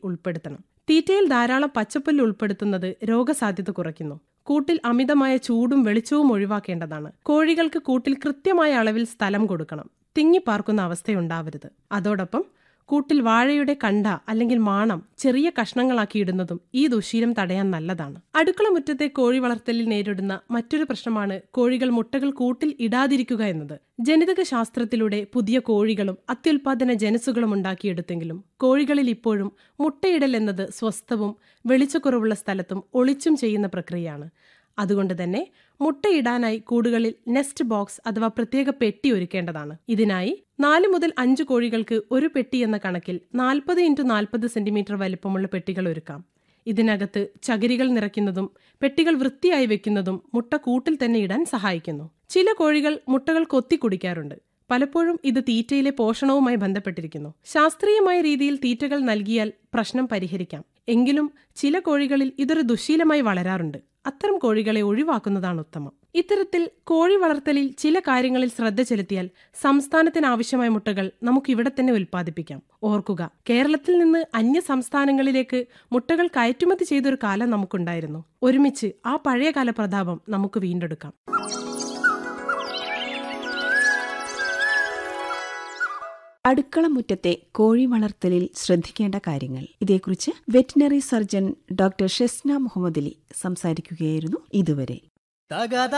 ഉൾപ്പെടുത്തണം തീറ്റയിൽ ധാരാളം പച്ചപ്പുല്ല് ഉൾപ്പെടുത്തുന്നത് രോഗസാധ്യത കുറയ്ക്കുന്നു കൂട്ടിൽ അമിതമായ ചൂടും വെളിച്ചവും ഒഴിവാക്കേണ്ടതാണ് കോഴികൾക്ക് കൂട്ടിൽ കൃത്യമായ അളവിൽ സ്ഥലം കൊടുക്കണം തിങ്ങിപ്പാർക്കുന്ന അവസ്ഥയുണ്ടാവരുത് അതോടൊപ്പം കൂട്ടിൽ വാഴയുടെ കണ്ട അല്ലെങ്കിൽ മാണം ചെറിയ കഷ്ണങ്ങളാക്കി ഇടുന്നതും ഈ ദുശീലം തടയാൻ നല്ലതാണ് അടുക്കള മുറ്റത്തെ കോഴി വളർത്തലിൽ നേരിടുന്ന മറ്റൊരു പ്രശ്നമാണ് കോഴികൾ മുട്ടകൾ കൂട്ടിൽ ഇടാതിരിക്കുക എന്നത് ജനിതക ശാസ്ത്രത്തിലൂടെ പുതിയ കോഴികളും അത്യുൽപാദന ജനസുകളും ഉണ്ടാക്കിയെടുത്തെങ്കിലും കോഴികളിൽ ഇപ്പോഴും മുട്ടയിടൽ എന്നത് സ്വസ്ഥവും വെളിച്ചക്കുറവുള്ള സ്ഥലത്തും ഒളിച്ചും ചെയ്യുന്ന പ്രക്രിയയാണ് അതുകൊണ്ട് തന്നെ മുട്ടയിടാനായി കൂടുകളിൽ നെസ്റ്റ് ബോക്സ് അഥവാ പ്രത്യേക പെട്ടി ഒരുക്കേണ്ടതാണ് ഇതിനായി നാല് മുതൽ അഞ്ച് കോഴികൾക്ക് ഒരു പെട്ടി എന്ന കണക്കിൽ നാൽപ്പത് ഇൻറ്റു നാൽപ്പത് സെന്റിമീറ്റർ വലിപ്പമുള്ള പെട്ടികൾ ഒരുക്കാം ഇതിനകത്ത് ചകിരികൾ നിറയ്ക്കുന്നതും പെട്ടികൾ വൃത്തിയായി വെക്കുന്നതും മുട്ട കൂട്ടിൽ തന്നെ ഇടാൻ സഹായിക്കുന്നു ചില കോഴികൾ മുട്ടകൾ കൊത്തി കുടിക്കാറുണ്ട് പലപ്പോഴും ഇത് തീറ്റയിലെ പോഷണവുമായി ബന്ധപ്പെട്ടിരിക്കുന്നു ശാസ്ത്രീയമായ രീതിയിൽ തീറ്റകൾ നൽകിയാൽ പ്രശ്നം പരിഹരിക്കാം എങ്കിലും ചില കോഴികളിൽ ഇതൊരു ദുശീലമായി വളരാറുണ്ട് അത്തരം കോഴികളെ ഒഴിവാക്കുന്നതാണ് ഉത്തമം ഇത്തരത്തിൽ കോഴി വളർത്തലിൽ ചില കാര്യങ്ങളിൽ ശ്രദ്ധ ചെലുത്തിയാൽ സംസ്ഥാനത്തിന് ആവശ്യമായ മുട്ടകൾ നമുക്ക് ഇവിടെ തന്നെ ഉൽപ്പാദിപ്പിക്കാം ഓർക്കുക കേരളത്തിൽ നിന്ന് അന്യ സംസ്ഥാനങ്ങളിലേക്ക് മുട്ടകൾ കയറ്റുമതി ചെയ്തൊരു കാലം നമുക്കുണ്ടായിരുന്നു ഒരുമിച്ച് ആ പഴയകാല പ്രതാപം നമുക്ക് വീണ്ടെടുക്കാം അടുക്കള മുറ്റത്തെ കോഴി വളർത്തലിൽ ശ്രദ്ധിക്കേണ്ട കാര്യങ്ങൾ ഇതേക്കുറിച്ച് veterinary surgeon doctor Shesna Muhammad Ali സംസാരിക്കുകയായിരുന്നു ഇതുവരെ തകത